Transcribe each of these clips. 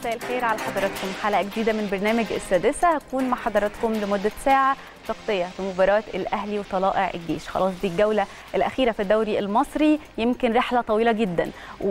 مساء الخير على حضراتكم حلقه جديده من برنامج السادسه هكون مع حضراتكم لمده ساعه تغطيه لمباراه الاهلي وطلائع الجيش خلاص دي الجوله الاخيره في الدوري المصري يمكن رحله طويله جدا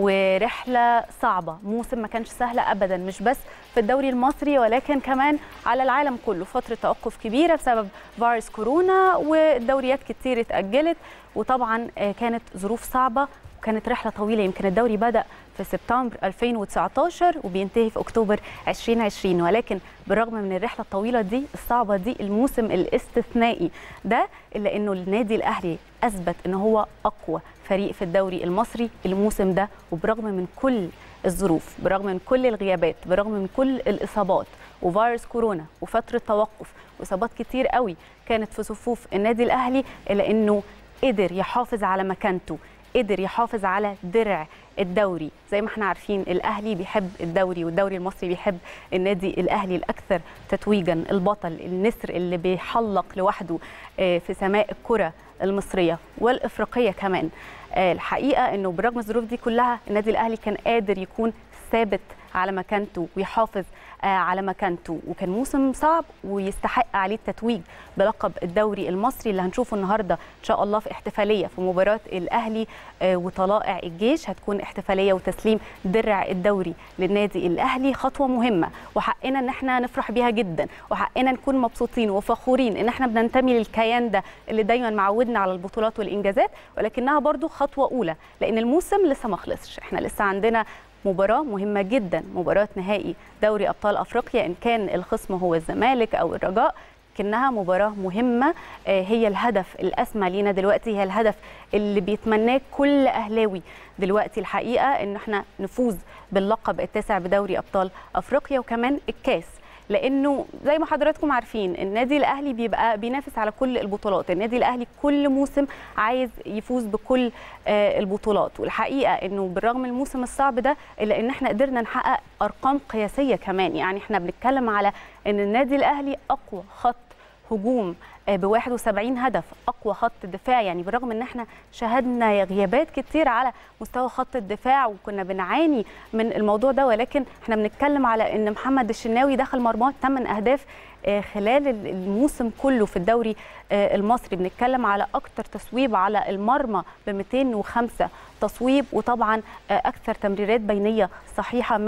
ورحله صعبه موسم ما كانش سهل ابدا مش بس في الدوري المصري ولكن كمان على العالم كله فتره توقف كبيره بسبب فيروس كورونا والدوريات كتير اتاجلت وطبعا كانت ظروف صعبه وكانت رحله طويله يمكن الدوري بدا في سبتمبر 2019 وبينتهي في اكتوبر 2020 ولكن بالرغم من الرحله الطويله دي الصعبه دي الموسم الاستثنائي ده الا انه النادي الاهلي اثبت ان هو اقوى فريق في الدوري المصري الموسم ده وبرغم من كل الظروف برغم من كل الغيابات برغم من كل الاصابات وفيروس كورونا وفتره توقف واصابات كتير قوي كانت في صفوف النادي الاهلي الا انه قدر يحافظ على مكانته قدر يحافظ على درع الدوري زي ما احنا عارفين الاهلي بيحب الدوري والدوري المصري بيحب النادي الاهلي الاكثر تتويجا البطل النسر اللي بيحلق لوحده في سماء الكره المصريه والافريقيه كمان الحقيقه انه برغم الظروف دي كلها النادي الاهلي كان قادر يكون ثابت على مكانته ويحافظ على مكانته وكان موسم صعب ويستحق عليه التتويج بلقب الدوري المصري اللي هنشوفه النهارده ان شاء الله في احتفاليه في مباراه الاهلي وطلائع الجيش هتكون احتفاليه وتسليم درع الدوري للنادي الاهلي خطوه مهمه وحقنا ان احنا نفرح بيها جدا وحقنا نكون مبسوطين وفخورين ان احنا بننتمي للكيان ده اللي دايما معودنا على البطولات والانجازات ولكنها برضو خطوه اولى لان الموسم لسه ما خلصش احنا لسه عندنا مباراة مهمة جدا مباراة نهائي دوري أبطال أفريقيا إن كان الخصم هو الزمالك أو الرجاء لكنها مباراة مهمة هي الهدف الأسمى لينا دلوقتي هي الهدف اللي بيتمناه كل أهلاوي دلوقتي الحقيقة إن احنا نفوز باللقب التاسع بدوري أبطال أفريقيا وكمان الكاس لانه زي ما حضراتكم عارفين النادي الاهلي بيبقى بينافس على كل البطولات النادي الاهلي كل موسم عايز يفوز بكل البطولات والحقيقه انه بالرغم من الموسم الصعب ده الا ان احنا قدرنا نحقق ارقام قياسيه كمان يعني احنا بنتكلم على ان النادي الاهلي اقوى خط هجوم ب 71 هدف اقوى خط دفاع يعني بالرغم ان احنا شهدنا غيابات كتير على مستوى خط الدفاع وكنا بنعاني من الموضوع ده ولكن احنا بنتكلم على ان محمد الشناوي دخل مرماه 8 اهداف خلال الموسم كله في الدوري المصري بنتكلم على اكتر تصويب على المرمى ب 205 تصويب وطبعا اكثر تمريرات بينيه صحيحه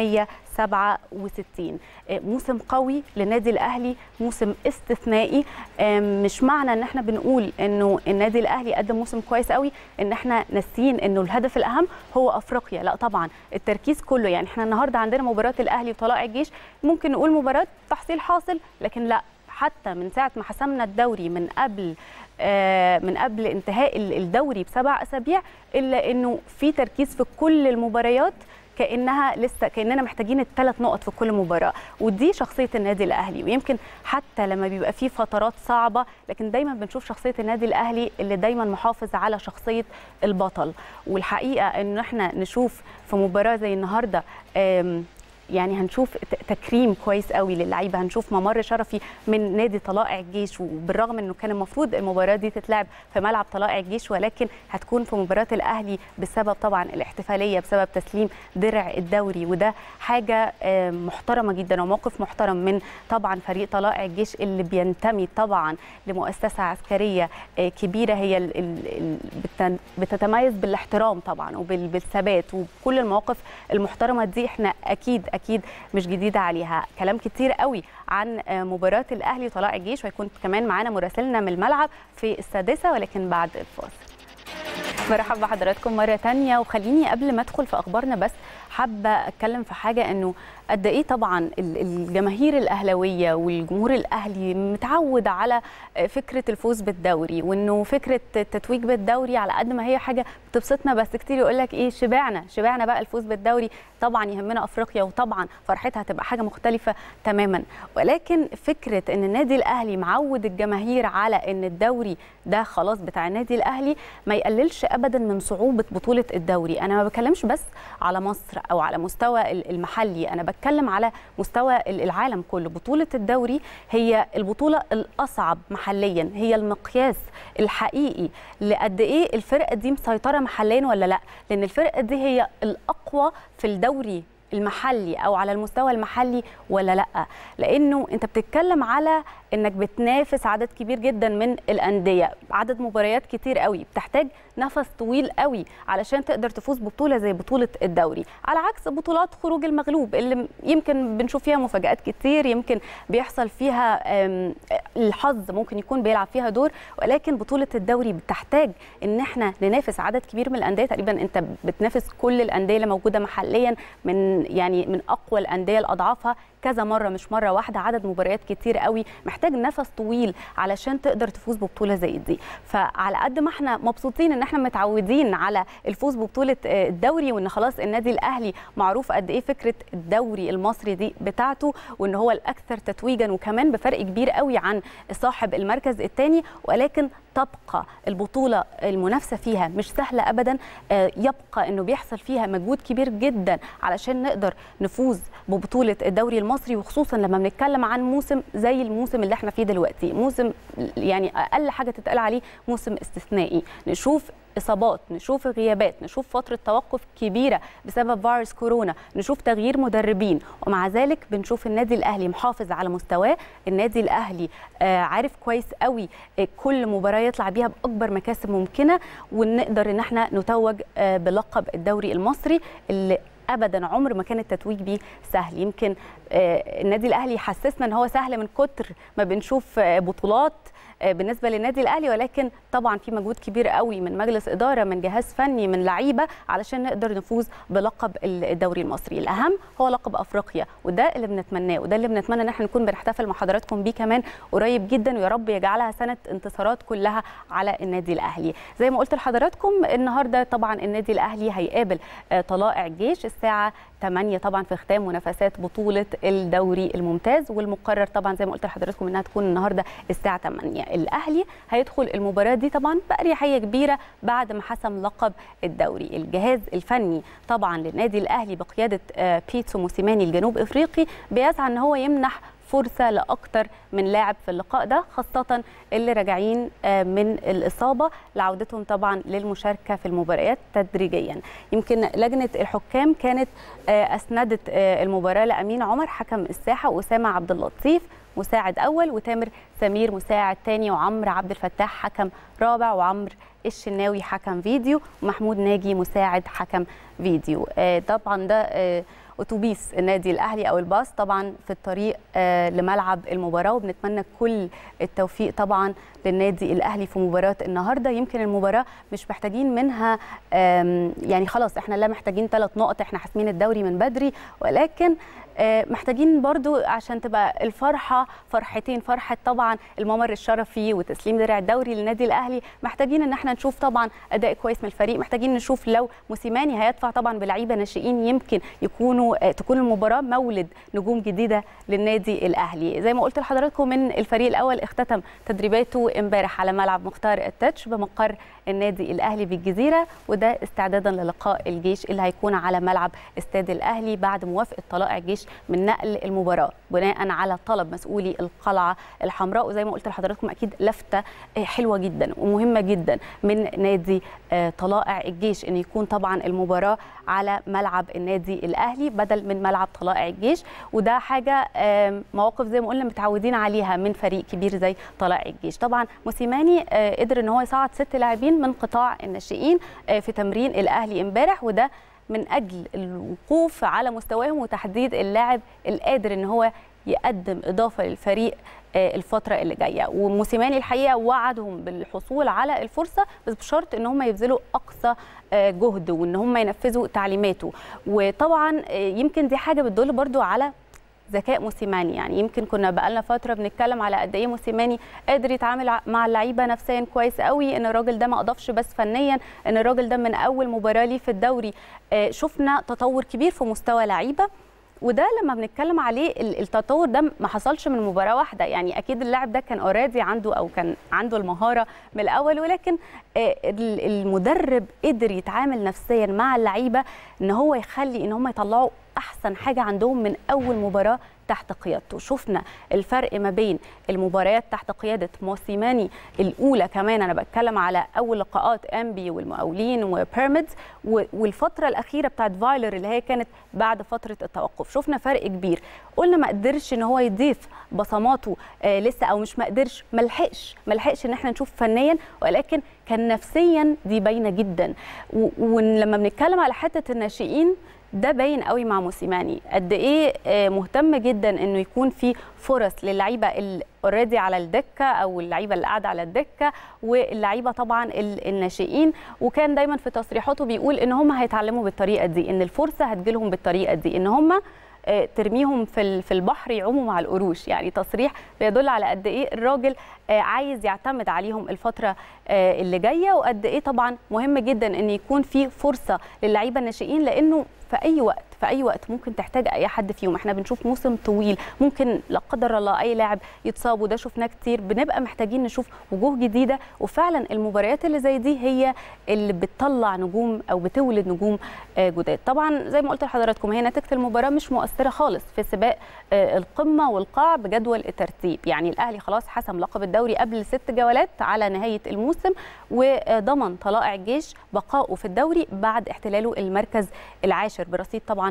167 موسم قوي للنادي الاهلي موسم استثنائي مش معنى ان احنا بنقول انه النادي الاهلي قدم موسم كويس قوي ان احنا ناسيين انه الهدف الاهم هو افريقيا لا طبعا التركيز كله يعني احنا النهارده عندنا مباراه الاهلي وطلائع الجيش ممكن نقول مباراه تحصيل حاصل لكن لا حتى من ساعه ما حسمنا الدوري من قبل آه من قبل انتهاء الدوري بسبع اسابيع الا انه في تركيز في كل المباريات كانها لسه كاننا محتاجين الثلاث نقط في كل مباراه ودي شخصيه النادي الاهلي ويمكن حتى لما بيبقى في فترات صعبه لكن دايما بنشوف شخصيه النادي الاهلي اللي دايما محافظ على شخصيه البطل والحقيقه ان احنا نشوف في مباراه زي النهارده يعني هنشوف تكريم كويس قوي للعيبه هنشوف ممر شرفي من نادي طلائع الجيش وبالرغم انه كان المفروض المباراه دي تتلعب في ملعب طلائع الجيش ولكن هتكون في مباراه الاهلي بسبب طبعا الاحتفاليه بسبب تسليم درع الدوري وده حاجه محترمه جدا وموقف محترم من طبعا فريق طلائع الجيش اللي بينتمي طبعا لمؤسسه عسكريه كبيره هي بتتميز بالاحترام طبعا وبالثبات وكل المواقف المحترمه دي احنا اكيد اكيد مش جديده عليها كلام كتير قوي عن مباراه الاهلي وطلائع الجيش وهيكون كمان معانا مراسلنا من الملعب في السادسه ولكن بعد الفاصل مرحبا بحضراتكم مره تانية وخليني قبل ما ادخل في اخبارنا بس حابه اتكلم في حاجه انه قد ايه طبعا الجماهير الاهلاويه والجمهور الاهلي متعود على فكره الفوز بالدوري وانه فكره التتويج بالدوري على قد ما هي حاجه بتبسطنا بس كتير يقول لك ايه شبعنا شبعنا بقى الفوز بالدوري طبعا يهمنا افريقيا وطبعا فرحتها هتبقى حاجه مختلفه تماما ولكن فكره ان النادي الاهلي معود الجماهير على ان الدوري ده خلاص بتاع النادي الاهلي ما يقللش ابدا من صعوبه بطوله الدوري انا ما بتكلمش بس على مصر او على مستوى المحلي انا بتكلم على مستوى العالم كله بطوله الدوري هي البطوله الاصعب محليا هي المقياس الحقيقي لقد ايه الفرقه دي مسيطره محليا ولا لا لان الفرقه دي هي الاقوى في الدوري المحلي او على المستوى المحلي ولا لا لانه انت بتتكلم على انك بتنافس عدد كبير جدا من الانديه عدد مباريات كتير قوي بتحتاج نفس طويل قوي علشان تقدر تفوز ببطوله زي بطوله الدوري على عكس بطولات خروج المغلوب اللي يمكن بنشوف فيها مفاجات كتير يمكن بيحصل فيها الحظ ممكن يكون بيلعب فيها دور ولكن بطوله الدوري بتحتاج ان احنا ننافس عدد كبير من الانديه تقريبا انت بتنافس كل الانديه اللي موجوده محليا من يعني من اقوى الانديه لاضعافها كذا مره مش مره واحده عدد مباريات كتير قوي محتاج نفس طويل علشان تقدر تفوز ببطوله زي دي فعلى قد ما احنا مبسوطين ان احنا متعودين على الفوز ببطوله الدوري وان خلاص النادي الاهلي معروف قد ايه فكره الدوري المصري دي بتاعته وان هو الاكثر تتويجا وكمان بفرق كبير قوي عن صاحب المركز الثاني ولكن تبقى البطوله المنافسه فيها مش سهله ابدا يبقى انه بيحصل فيها مجهود كبير جدا علشان نقدر نفوز ببطوله الدوري المصري وخصوصا لما بنتكلم عن موسم زي الموسم اللي احنا فيه دلوقتي موسم يعني اقل حاجه تتقال عليه موسم استثنائي نشوف اصابات نشوف غيابات نشوف فتره توقف كبيره بسبب فيروس كورونا نشوف تغيير مدربين ومع ذلك بنشوف النادي الاهلي محافظ على مستواه النادي الاهلي آه عارف كويس قوي آه كل مباراه يطلع بيها باكبر مكاسب ممكنه ونقدر ان احنا نتوج آه بلقب الدوري المصري اللي ابدا عمر ما كان التتويج بيه سهل يمكن النادي الاهلي حسسنا ان هو سهل من كتر ما بنشوف بطولات بالنسبه للنادي الاهلي ولكن طبعا في مجهود كبير قوي من مجلس اداره من جهاز فني من لعيبه علشان نقدر نفوز بلقب الدوري المصري الاهم هو لقب افريقيا وده اللي بنتمناه وده اللي بنتمنى ان احنا نكون بنحتفل مع حضراتكم بيه كمان قريب جدا ويا رب يجعلها سنه انتصارات كلها على النادي الاهلي زي ما قلت لحضراتكم النهارده طبعا النادي الاهلي هيقابل طلائع الجيش الساعه 8 طبعا في ختام منافسات بطوله الدوري الممتاز والمقرر طبعا زي ما قلت لحضراتكم انها تكون النهارده الساعه 8 الاهلي هيدخل المباراه دي طبعا باريحيه كبيره بعد ما حسم لقب الدوري الجهاز الفني طبعا للنادي الاهلي بقياده بيتسو موسيماني الجنوب افريقي بيسعى ان هو يمنح فرصه لاكثر من لاعب في اللقاء ده خاصه اللي راجعين من الاصابه لعودتهم طبعا للمشاركه في المباريات تدريجيا يمكن لجنه الحكام كانت اسندت المباراه لامين عمر حكم الساحه واسامه عبد اللطيف مساعد اول وتامر سمير مساعد ثاني وعمرو عبد الفتاح حكم رابع وعمرو الشناوي حكم فيديو ومحمود ناجي مساعد حكم فيديو طبعا ده اتوبيس النادي الاهلي او الباص طبعا في الطريق لملعب المباراه وبنتمنى كل التوفيق طبعا للنادي الاهلي في مباراه النهارده يمكن المباراه مش محتاجين منها يعني خلاص احنا لا محتاجين ثلاث نقط احنا حاسمين الدوري من بدري ولكن محتاجين برضو عشان تبقى الفرحه فرحتين فرحه طبعا الممر الشرفي وتسليم درع الدوري للنادي الاهلي محتاجين ان احنا نشوف طبعا اداء كويس من الفريق محتاجين نشوف لو موسيماني هيدفع طبعا بلعيبه ناشئين يمكن يكونوا تكون المباراه مولد نجوم جديده للنادي الاهلي زي ما قلت لحضراتكم من الفريق الاول اختتم تدريباته امبارح على ملعب مختار التتش بمقر النادي الاهلي بالجزيره وده استعدادا للقاء الجيش اللي هيكون على ملعب استاد الاهلي بعد موافقه طلائع الجيش من نقل المباراه بناء على طلب مسؤولي القلعه الحمراء وزي ما قلت لحضراتكم اكيد لفته حلوه جدا ومهمه جدا من نادي طلائع الجيش ان يكون طبعا المباراه على ملعب النادي الاهلي بدل من ملعب طلائع الجيش وده حاجه مواقف زي ما قلنا متعودين عليها من فريق كبير زي طلائع الجيش طبعا موسيماني قدر ان هو يصعد ست لاعبين من قطاع الناشئين في تمرين الاهلي امبارح وده من اجل الوقوف على مستواهم وتحديد اللاعب القادر ان هو يقدم اضافه للفريق الفتره اللي جايه وموسيماني الحقيقه وعدهم بالحصول على الفرصه بس بشرط ان هم يبذلوا اقصى جهد وان هم ينفذوا تعليماته وطبعا يمكن دي حاجه بتدل برضو على ذكاء موسيماني يعني يمكن كنا بقالنا فتره بنتكلم على قد ايه موسيماني قادر يتعامل مع اللعيبه نفسيا كويس قوي ان الراجل ده ما اضافش بس فنيا ان الراجل ده من اول مباراه ليه في الدوري شفنا تطور كبير في مستوى لعيبه وده لما بنتكلم عليه التطور ده ما حصلش من مباراه واحده يعني اكيد اللاعب ده كان اوريدي عنده او كان عنده المهاره من الاول ولكن المدرب قدر يتعامل نفسيا مع اللعيبه ان هو يخلي ان هم يطلعوا احسن حاجه عندهم من اول مباراه تحت قيادته شفنا الفرق ما بين المباريات تحت قياده موسيماني الاولى كمان انا بتكلم على اول لقاءات انبي والمقاولين وبيراميدز والفتره الاخيره بتاعت فايلر اللي هي كانت بعد فتره التوقف شفنا فرق كبير قلنا ما قدرش ان هو يضيف بصماته آه لسه او مش ما قدرش ما لحقش ما لحقش ان احنا نشوف فنيا ولكن كان نفسيا دي باينه جدا ولما بنتكلم على حته الناشئين ده باين قوي مع موسيماني قد ايه مهتم جدا انه يكون في فرص للعيبه اللي اوريدي على الدكه او اللعيبه اللي قاعده على الدكه واللعيبه طبعا الناشئين وكان دايما في تصريحاته بيقول ان هم هيتعلموا بالطريقه دي ان الفرصه هتجيلهم بالطريقه دي ان هم ترميهم في في البحر يعوموا مع القروش يعني تصريح بيدل على قد ايه الراجل عايز يعتمد عليهم الفتره اللي جايه وقد ايه طبعا مهم جدا ان يكون في فرصه للعيبه الناشئين لانه في اي وقت في اي وقت ممكن تحتاج اي حد فيهم احنا بنشوف موسم طويل ممكن لا قدر الله اي لاعب يتصاب وده شفناه كتير بنبقى محتاجين نشوف وجوه جديده وفعلا المباريات اللي زي دي هي اللي بتطلع نجوم او بتولد نجوم جداد طبعا زي ما قلت لحضراتكم هي نتيجه المباراه مش مؤثره خالص في سباق القمه والقاع بجدول الترتيب يعني الاهلي خلاص حسم لقب الدوري قبل ست جولات على نهايه الموسم وضمن طلائع الجيش بقائه في الدوري بعد احتلاله المركز العاشر برصيد طبعا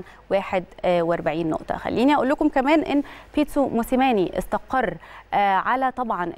41 نقطه خليني اقول لكم كمان ان بيتسو موسيماني استقر على طبعا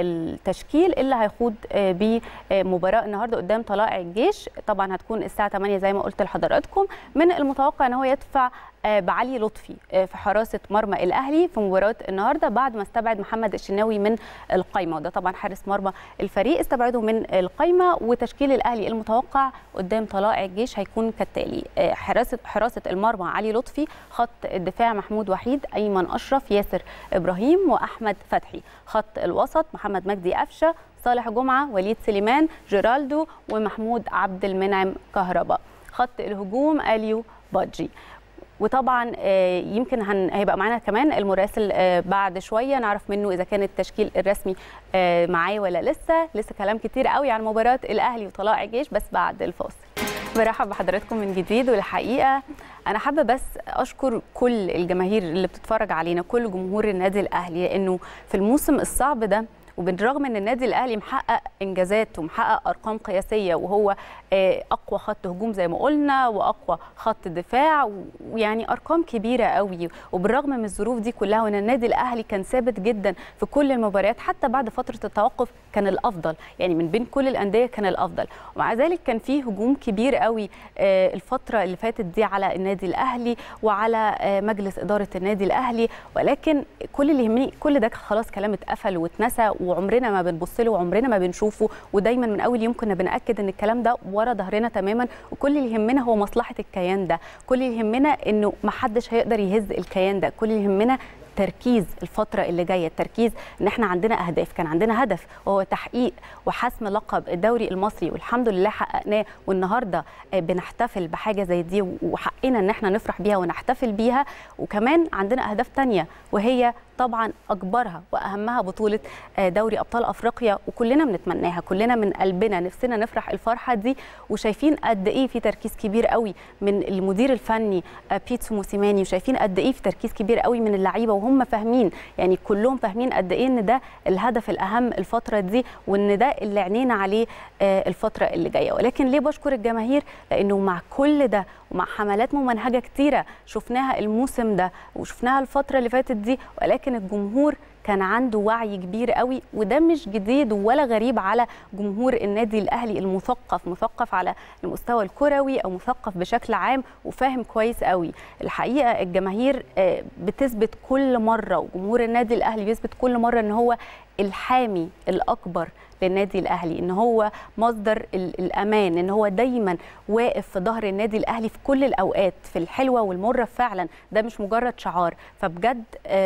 التشكيل اللي هيخوض بيه مباراه النهارده قدام طلائع الجيش طبعا هتكون الساعه 8 زي ما قلت لحضراتكم من المتوقع ان هو يدفع بعلي لطفي في حراسه مرمى الاهلي في مباراه النهارده بعد ما استبعد محمد الشناوي من القائمه وده طبعا حارس مرمى الفريق استبعده من القائمه وتشكيل الاهلي المتوقع قدام طلائع الجيش هيكون كالتالي حراسه حراسه المرمى علي لطفي خط الدفاع محمود وحيد ايمن اشرف ياسر ابراهيم واحمد فتحي خط الوسط محمد مجدي قفشه صالح جمعه وليد سليمان جيرالدو ومحمود عبد المنعم كهرباء خط الهجوم اليو بادجي وطبعا يمكن هن... هيبقى معانا كمان المراسل بعد شويه نعرف منه اذا كان التشكيل الرسمي معاه ولا لسه لسه كلام كتير قوي عن مباراه الاهلي وطلائع الجيش بس بعد الفاصل برحب بحضراتكم من جديد والحقيقه انا حابه بس اشكر كل الجماهير اللي بتتفرج علينا كل جمهور النادي الاهلي لانه في الموسم الصعب ده وبالرغم ان النادي الاهلي محقق انجازات ومحقق ارقام قياسيه وهو اقوى خط هجوم زي ما قلنا واقوى خط دفاع ويعني ارقام كبيره قوي وبالرغم من الظروف دي كلها وان النادي الاهلي كان ثابت جدا في كل المباريات حتى بعد فتره التوقف كان الافضل يعني من بين كل الانديه كان الافضل ومع ذلك كان في هجوم كبير قوي الفتره اللي فاتت دي على النادي الاهلي وعلى مجلس اداره النادي الاهلي ولكن كل اللي يهمني كل ده خلاص كلام اتقفل واتنسى وعمرنا ما بنبص له وعمرنا ما بنشوفه ودايما من اول يوم كنا بناكد ان الكلام ده ورا ظهرنا تماما وكل اللي يهمنا هو مصلحه الكيان ده كل اللي يهمنا انه ما حدش هيقدر يهز الكيان ده كل اللي يهمنا التركيز الفترة اللي جاية التركيز ان احنا عندنا اهداف كان عندنا هدف وهو تحقيق وحسم لقب الدوري المصري والحمد لله حققناه والنهاردة بنحتفل بحاجة زي دي وحقنا ان احنا نفرح بيها ونحتفل بيها وكمان عندنا اهداف تانية وهي طبعا اكبرها واهمها بطوله دوري ابطال افريقيا وكلنا بنتمناها كلنا من قلبنا نفسنا نفرح الفرحه دي وشايفين قد ايه في تركيز كبير قوي من المدير الفني بيتسو موسيماني وشايفين قد ايه في تركيز كبير قوي من اللعيبه وهم فاهمين يعني كلهم فاهمين قد ايه ان ده الهدف الاهم الفتره دي وان ده اللي عينينا عليه الفتره اللي جايه ولكن ليه بشكر الجماهير لانه مع كل ده ومع حملات ممنهجه كتيره شفناها الموسم ده وشفناها الفتره اللي فاتت دي ولكن الجمهور كان عنده وعي كبير قوي وده مش جديد ولا غريب على جمهور النادي الاهلي المثقف مثقف على المستوى الكروي او مثقف بشكل عام وفاهم كويس قوي الحقيقه الجماهير بتثبت كل مره وجمهور النادي الاهلي بيثبت كل مره ان هو الحامي الاكبر للنادي الاهلي ان هو مصدر الامان ان هو دايما واقف في ظهر النادي الاهلي في كل الاوقات في الحلوه والمره فعلا ده مش مجرد شعار فبجد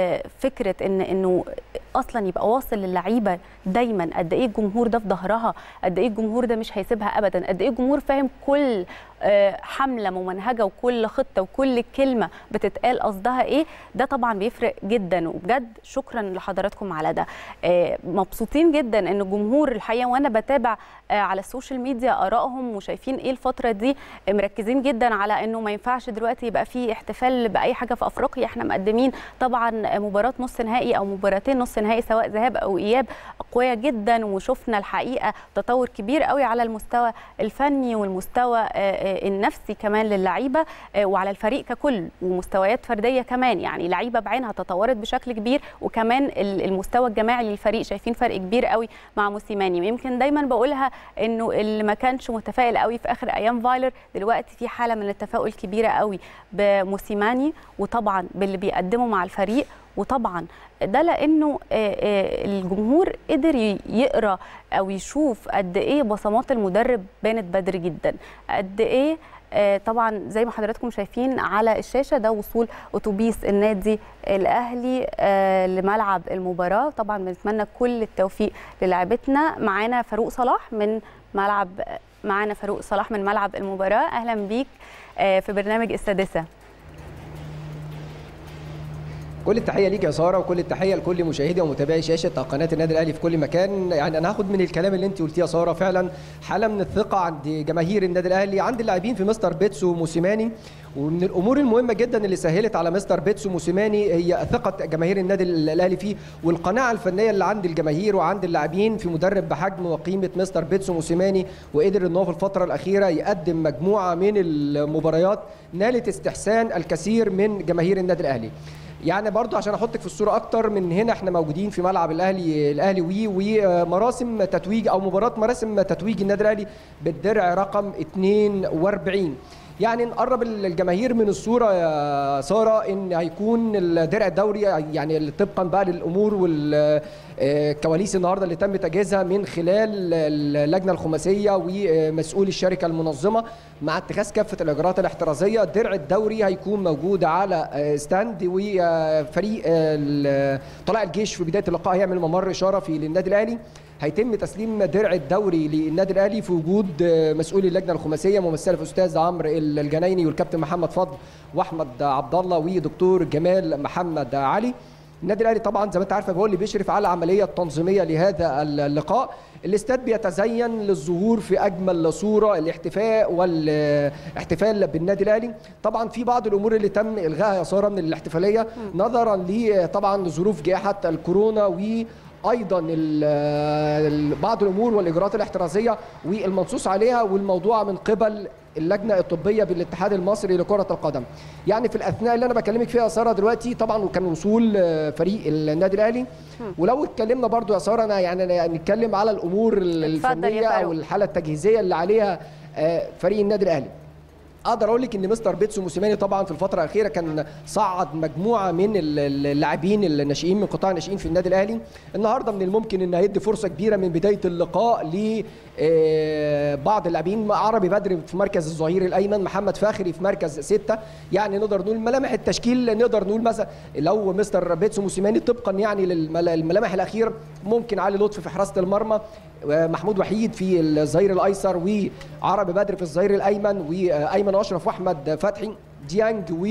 فكره ان انه اصلا يبقى واصل للعيبه دايما قد ايه الجمهور ده في ظهرها قد ايه الجمهور ده مش هيسيبها ابدا قد ايه الجمهور فاهم كل حمله ممنهجه وكل خطه وكل كلمه بتتقال قصدها ايه ده طبعا بيفرق جدا وبجد شكرا لحضراتكم على ده مبسوطين جدا ان الجمهور الحقيقه وانا بتابع على السوشيال ميديا ارائهم وشايفين ايه الفتره دي مركزين جدا على انه ما ينفعش دلوقتي يبقى في احتفال باي حاجه في افريقيا احنا مقدمين طبعا مباراه نص نهائي او مباراتين نص نهائي سواء ذهاب او اياب قويه جدا وشفنا الحقيقه تطور كبير قوي على المستوى الفني والمستوى النفسي كمان للعيبه وعلى الفريق ككل ومستويات فرديه كمان يعني لعيبه بعينها تطورت بشكل كبير وكمان المستوى الجماعي للفريق شايفين فرق كبير قوي مع موسيماني يمكن دايما بقولها انه اللي ما كانش متفائل قوي في اخر ايام فايلر دلوقتي في حاله من التفاؤل كبيره قوي بموسيماني وطبعا باللي بيقدمه مع الفريق وطبعا ده لانه الجمهور قدر يقرا او يشوف قد ايه بصمات المدرب بانت بدري جدا قد ايه طبعا زي ما حضراتكم شايفين على الشاشه ده وصول اتوبيس النادي الاهلي لملعب المباراه طبعا بنتمنى كل التوفيق للاعبتنا معانا فاروق صلاح من ملعب معانا فاروق صلاح من ملعب المباراه اهلا بيك في برنامج السادسه كل التحيه ليك يا ساره وكل التحيه لكل مشاهدي ومتابعي شاشه قناه النادي الاهلي في كل مكان يعني انا هاخد من الكلام اللي انت قلتيه يا ساره فعلا حاله من الثقه عند جماهير النادي الاهلي عند اللاعبين في مستر بيتسو وموسيماني ومن الامور المهمه جدا اللي سهلت على مستر بيتسو موسيماني هي ثقه جماهير النادي الاهلي فيه والقناعه الفنيه اللي عند الجماهير وعند اللاعبين في مدرب بحجم وقيمه مستر بيتسو موسيماني وقدر ان هو في الفتره الاخيره يقدم مجموعه من المباريات نالت استحسان الكثير من جماهير النادي الاهلي يعني برضو عشان احطك في الصوره اكتر من هنا احنا موجودين في ملعب الاهلي الاهلي وي ومراسم تتويج او مباراه مراسم تتويج النادي الاهلي بالدرع رقم 42 يعني نقرب الجماهير من الصوره يا ساره ان هيكون الدرع الدوري يعني طبقا بقى للامور والكواليس النهارده اللي تم تجهيزها من خلال اللجنه الخماسيه ومسؤول الشركه المنظمه مع اتخاذ كافه الاجراءات الاحترازيه الدرع الدوري هيكون موجود على ستاند وفريق طلائع الجيش في بدايه اللقاء هيعمل ممر شرفي للنادي الاهلي هيتم تسليم درع الدوري للنادي الاهلي في وجود مسؤول اللجنه الخماسيه ممثله في استاذ عمرو الجنايني والكابتن محمد فضل واحمد عبد الله ودكتور جمال محمد علي النادي الاهلي طبعا زي ما انت عارفه هو اللي بيشرف على العمليه التنظيميه لهذا اللقاء الاستاد بيتزين للظهور في اجمل صوره الاحتفاء والاحتفال بالنادي الاهلي طبعا في بعض الامور اللي تم الغائها يا ساره من الاحتفاليه نظرا لطبعا ظروف جائحه الكورونا و ايضا بعض الامور والاجراءات الاحترازيه والمنصوص عليها والموضوع من قبل اللجنه الطبيه بالاتحاد المصري لكره القدم يعني في الاثناء اللي انا بكلمك فيها يا ساره دلوقتي طبعا وكان وصول فريق النادي الاهلي ولو اتكلمنا برضو يا ساره انا يعني نتكلم على الامور الفنيه او الحاله التجهيزيه اللي عليها فريق النادي الاهلي اقدر اقول لك ان مستر بيتسو موسيماني طبعا في الفتره الاخيره كان صعد مجموعه من اللاعبين الناشئين من قطاع الناشئين في النادي الاهلي النهارده من الممكن ان هيدي فرصه كبيره من بدايه اللقاء ل بعض اللاعبين عربي بدر في مركز الظهير الايمن محمد فاخري في مركز ستة يعني نقدر نقول ملامح التشكيل نقدر نقول مثلا لو مستر بيتسو موسيماني طبقا يعني للملامح الاخير ممكن علي لطفي في حراسه المرمى محمود وحيد في الظهير الايسر وعربي بدر في الظهير الايمن وايمن اشرف واحمد فتحي ديانج و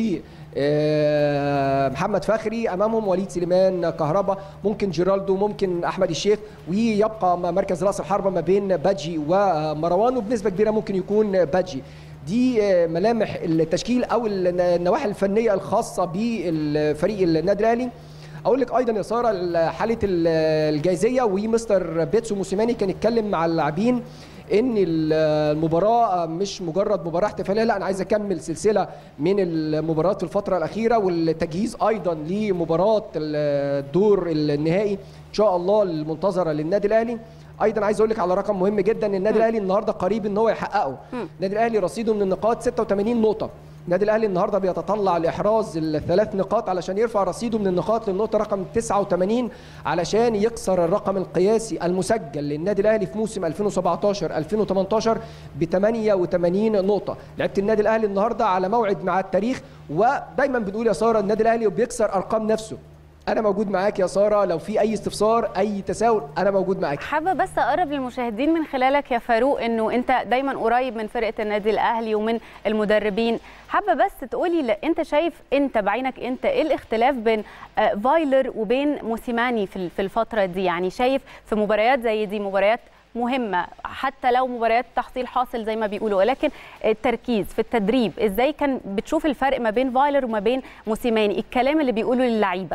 محمد فخري امامهم وليد سليمان كهربا ممكن جيرالدو ممكن احمد الشيخ ويبقى مركز راس الحربه ما بين باجي ومروان وبنسبه كبيره ممكن يكون باجي دي ملامح التشكيل او النواحي الفنيه الخاصه بالفريق النادي الاهلي اقول لك ايضا يا ساره حاله الجايزيه ومستر بيتسو موسيماني كان يتكلم مع اللاعبين ان المباراه مش مجرد مباراه احتفاليه لا انا عايز اكمل سلسله من المباريات في الفتره الاخيره والتجهيز ايضا لمباراه الدور النهائي ان شاء الله المنتظره للنادي الاهلي ايضا عايز اقول لك على رقم مهم جدا النادي الاهلي النهارده قريب ان هو يحققه النادي الاهلي رصيده من النقاط 86 نقطه النادي الاهلي النهارده بيتطلع لاحراز الثلاث نقاط علشان يرفع رصيده من النقاط للنقطه رقم 89 علشان يكسر الرقم القياسي المسجل للنادي الاهلي في موسم 2017 2018 ب 88 نقطه لعبت النادي الاهلي النهارده على موعد مع التاريخ ودايما بنقول يا ساره النادي الاهلي بيكسر ارقام نفسه انا موجود معاك يا ساره لو في اي استفسار اي تساؤل انا موجود معاك حابه بس اقرب للمشاهدين من خلالك يا فاروق انه انت دايما قريب من فرقه النادي الاهلي ومن المدربين حابه بس تقولي لا انت شايف انت بعينك انت ايه الاختلاف بين آه، فايلر وبين موسيماني في في الفتره دي يعني شايف في مباريات زي دي مباريات مهمه حتى لو مباريات تحصيل حاصل زي ما بيقولوا ولكن التركيز في التدريب ازاي كان بتشوف الفرق ما بين فايلر وما بين موسيماني الكلام اللي بيقوله للعيبه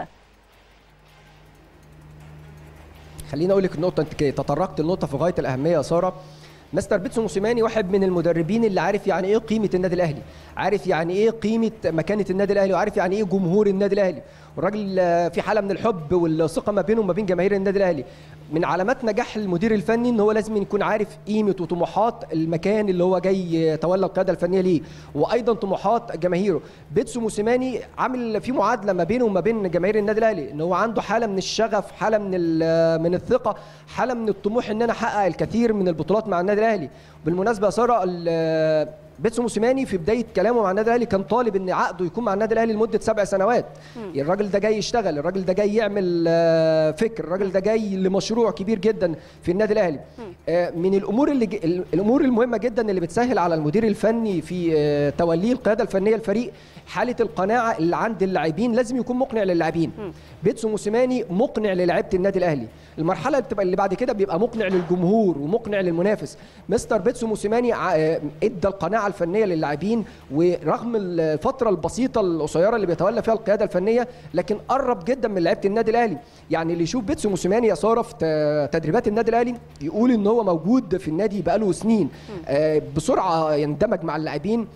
خليني اقول لك النقطه انت تطرقت لنقطه في غايه الاهميه يا ساره مستر بيتسو موسيماني واحد من المدربين اللي عارف يعني ايه قيمه النادي الاهلي عارف يعني ايه قيمه مكانه النادي الاهلي وعارف يعني ايه جمهور النادي الاهلي والراجل آه، في حاله من الحب والثقه ما بينه وما بين جماهير النادي الاهلي من علامات نجاح المدير الفني ان هو لازم يكون عارف قيمه وطموحات المكان اللي هو جاي يتولى القياده الفنيه ليه وايضا طموحات جماهيره بيتسو موسيماني عامل في معادله ما بينه وما بين جماهير النادي الاهلي ان هو عنده حاله من الشغف حاله من ال- من الثقه حاله من الطموح ان انا احقق الكثير من البطولات مع النادي الاهلي بالمناسبه يا ساره ال- بيتسو موسيماني في بدايه كلامه مع النادي الاهلي كان طالب ان عقده يكون مع النادي الاهلي لمده سبع سنوات الراجل ده جاي يشتغل الراجل ده جاي يعمل آه، فكر الراجل ده جاي لمشروع كبير جدا في النادي الاهلي آه، من الامور اللي ج- الامور المهمه جدا اللي بتسهل على المدير الفني في آه، توليه القياده الفنيه للفريق حاله القناعه اللي عند اللاعبين لازم يكون مقنع للاعبين بيتسو موسيماني مقنع للاعيبه النادي الاهلي المرحله اللي بتبقى اللي بعد كده بيبقى مقنع للجمهور ومقنع للمنافس مستر بيتسو موسيماني ع- آه، ادى القناعه الفنيه للاعبين ورغم الفتره البسيطه القصيره اللي بيتولى فيها القياده الفنيه لكن قرب جدا من لعيبه النادي الاهلي يعني اللي يشوف بيتسو موسيماني يا ساره في ت- تدريبات النادي الاهلي يقول ان هو موجود في النادي بقاله سنين آه، بسرعه يندمج مع اللاعبين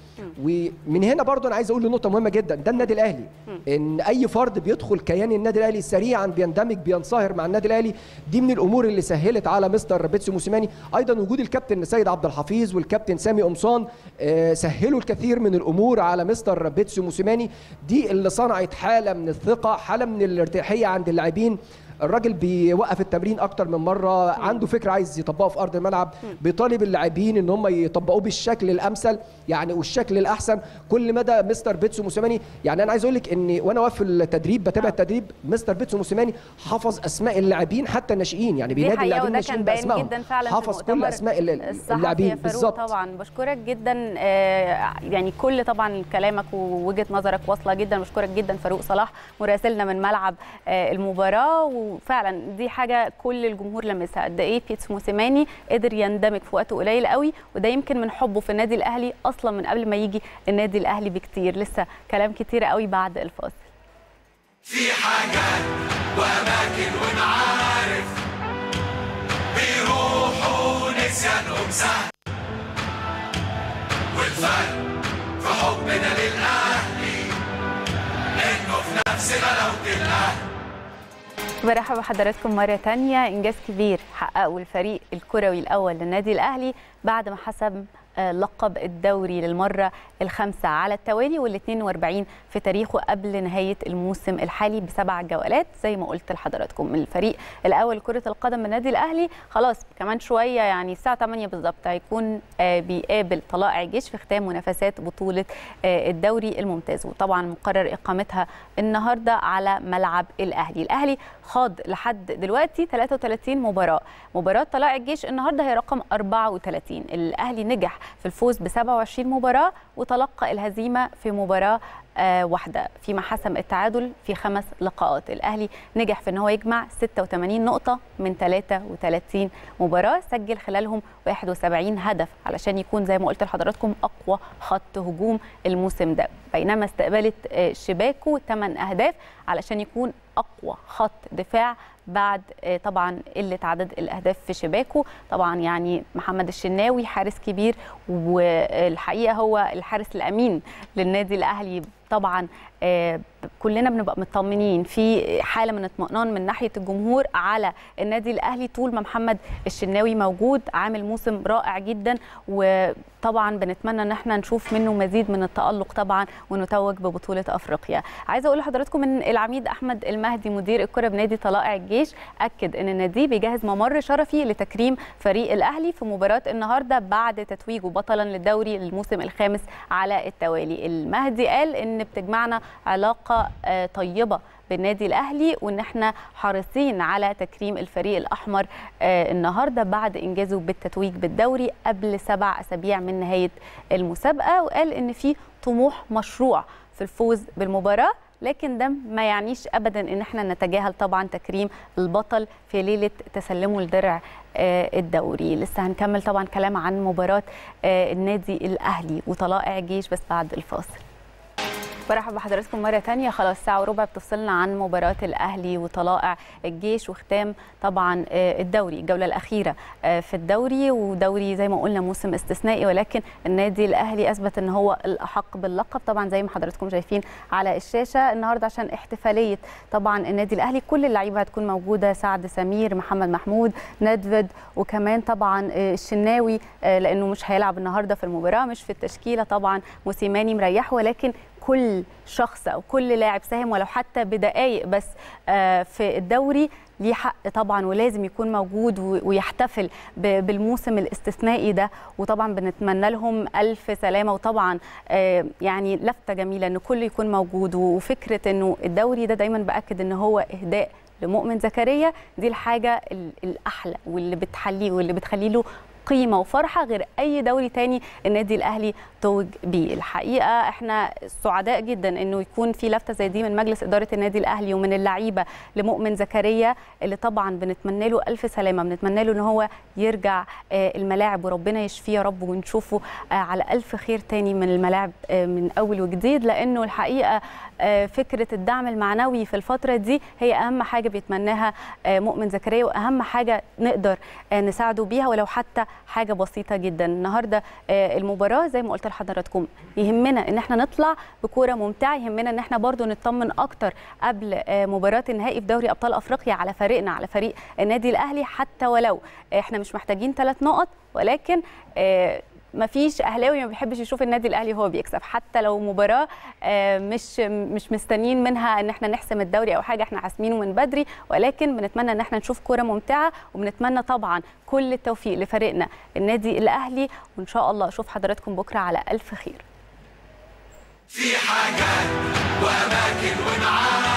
ومن هنا برضو انا عايز اقول نقطه مهمه جدا ده النادي الاهلي ان اي فرد بيدخل كيان النادي الاهلي سريعا بيندمج بينصهر مع النادي الاهلي دي من الامور اللي سهلت على مستر بيتسو موسيماني ايضا وجود الكابتن سيد عبد الحفيظ والكابتن سامي قمصان آه، سهلوا الكثير من الامور على مستر بيتسو موسيماني دي اللي صنعت حاله من الثقه حاله من الارتياحيه عند اللاعبين الراجل بيوقف التمرين اكتر من مره عنده فكره عايز يطبقه في ارض الملعب بيطالب اللاعبين ان هم يطبقوه بالشكل الامثل يعني والشكل الاحسن كل مدى مستر بيتسو موسيماني يعني انا عايز اقول لك ان وانا واقف في التدريب بتابع التدريب مستر بيتسو موسيماني حفظ اسماء اللاعبين حتى الناشئين يعني دي بينادي حقيقه اللاعبين وده الناشئين كان باين باسمائهم جدا فعلا في حفظ كل مؤتمر اسماء ال- الصحفي يا اللاعبين فاروق بالظبط طبعا بشكرك جدا آه، يعني كل طبعا كلامك ووجهه نظرك واصله جدا بشكرك جدا فاروق صلاح مراسلنا من ملعب آه، المباراه وفعلا دي حاجه كل الجمهور لمسها قد ايه بيتسو موسيماني قدر يندمج في وقت قليل قوي وده يمكن من حبه في النادي الاهلي اصلا من قبل ما يجي النادي الاهلي بكتير لسه كلام كتير قوي بعد الفاصل في حاجات وأماكن ونعارف بيروحوا نسيانهم سهل والفرق في حبنا للأهلي إنه في نفس غلاوة الأهل برحب بحضراتكم مرة تانية إنجاز كبير حققه الفريق الكروي الأول للنادي الأهلي بعد ما حسب آه، لقب الدوري للمرة الخامسة على التوالي وال 42 في تاريخه قبل نهاية الموسم الحالي بسبع جولات زي ما قلت لحضراتكم الفريق الأول كرة القدم من النادي الأهلي خلاص كمان شوية يعني الساعة 8 بالظبط هيكون آه، بيقابل طلائع الجيش في ختام منافسات بطولة آه، الدوري الممتاز وطبعا مقرر إقامتها النهاردة على ملعب الأهلي الأهلي خاض لحد دلوقتي 33 مباراة مباراة طلائع الجيش النهارده هي رقم 34 الأهلي نجح في الفوز ب 27 مباراة وتلقى الهزيمة في مباراة آه، واحدة فيما حسم التعادل في خمس لقاءات الأهلي نجح في أن هو يجمع 86 نقطة من 33 مباراة سجل خلالهم 71 هدف علشان يكون زي ما قلت لحضراتكم أقوى خط هجوم الموسم ده بينما استقبلت آه، شباكه 8 أهداف علشان يكون أقوى خط دفاع بعد آه، طبعا قله عدد الاهداف في شباكه طبعا يعني محمد الشناوي حارس كبير والحقيقه هو الحارس الامين للنادي الاهلي طبعا آه، كلنا بنبقى مطمنين في حاله من اطمئنان من ناحيه الجمهور على النادي الاهلي طول ما محمد الشناوي موجود عامل موسم رائع جدا وطبعا بنتمنى ان احنا نشوف منه مزيد من التالق طبعا ونتوج ببطوله افريقيا عايزه اقول لحضراتكم ان العميد احمد المهدي مدير الكره بنادي طلائع الجيش اكد ان النادي بيجهز ممر شرفي لتكريم فريق الاهلي في مباراه النهارده بعد تتويجه بطلا للدوري الموسم الخامس على التوالي المهدي قال ان بتجمعنا علاقه آه، طيبه بالنادي الاهلي وان احنا حريصين على تكريم الفريق الاحمر آه، النهارده بعد انجازه بالتتويج بالدوري قبل سبع اسابيع من نهايه المسابقه وقال ان في طموح مشروع في الفوز بالمباراه لكن ده ما يعنيش ابدا ان احنا نتجاهل طبعا تكريم البطل في ليله تسلمه لدرع آه، الدوري لسه هنكمل طبعا كلام عن مباراه آه، النادي الاهلي وطلائع الجيش بس بعد الفاصل برحب بحضراتكم مرة تانية خلاص ساعة وربع بتفصلنا عن مباراة الأهلي وطلائع الجيش وختام طبعا آه، الدوري الجولة الأخيرة آه، في الدوري ودوري زي ما قلنا موسم استثنائي ولكن النادي الأهلي أثبت أن هو الأحق باللقب طبعا زي ما حضراتكم شايفين على الشاشة النهاردة عشان احتفالية طبعا النادي الأهلي كل اللعيبة هتكون موجودة سعد سمير محمد محمود ندفد وكمان طبعا آه، الشناوي آه، لأنه مش هيلعب النهاردة في المباراة مش في التشكيلة طبعا موسيماني مريحه ولكن كل شخص او كل لاعب ساهم ولو حتى بدقائق بس آه، في الدوري ليه حق طبعا ولازم يكون موجود و- ويحتفل ب- بالموسم الاستثنائي ده وطبعا بنتمنى لهم الف سلامه وطبعا آه، يعني لفته جميله ان كل يكون موجود وفكره انه الدوري ده دايما باكد ان هو اهداء لمؤمن زكريا دي الحاجه ال- الاحلى واللي بتحليه واللي بتخلي له قيمه وفرحه غير اي دوري تاني النادي الاهلي توج بيه الحقيقه احنا سعداء جدا انه يكون في لفته زي دي من مجلس اداره النادي الاهلي ومن اللعيبه لمؤمن زكريا اللي طبعا بنتمنى له الف سلامه بنتمنى له ان هو يرجع آه، الملاعب وربنا يشفيه يا رب ونشوفه آه، على الف خير تاني من الملاعب آه، من اول وجديد لانه الحقيقه آه، فكره الدعم المعنوي في الفتره دي هي اهم حاجه بيتمناها آه، مؤمن زكريا واهم حاجه نقدر آه، نساعده بيها ولو حتى حاجه بسيطه جدا النهارده آه، المباراه زي ما قلت لحضراتكم يهمنا ان احنا نطلع بكوره ممتعه يهمنا ان احنا برضو نطمن اكتر قبل آه، مباراه النهائي في دوري ابطال افريقيا على فريقنا على فريق النادي الاهلي حتى ولو احنا مش محتاجين ثلاث نقط ولكن آه، مفيش اهلاوي ما بيحبش يشوف النادي الاهلي هو بيكسب حتى لو مباراه آه، مش مش مستنيين منها ان احنا نحسم الدوري او حاجه احنا حاسمينه من بدري ولكن بنتمنى ان احنا نشوف كوره ممتعه وبنتمنى طبعا كل التوفيق لفريقنا النادي الاهلي وان شاء الله اشوف حضراتكم بكره على الف خير في حاجات وأماكن ومعاد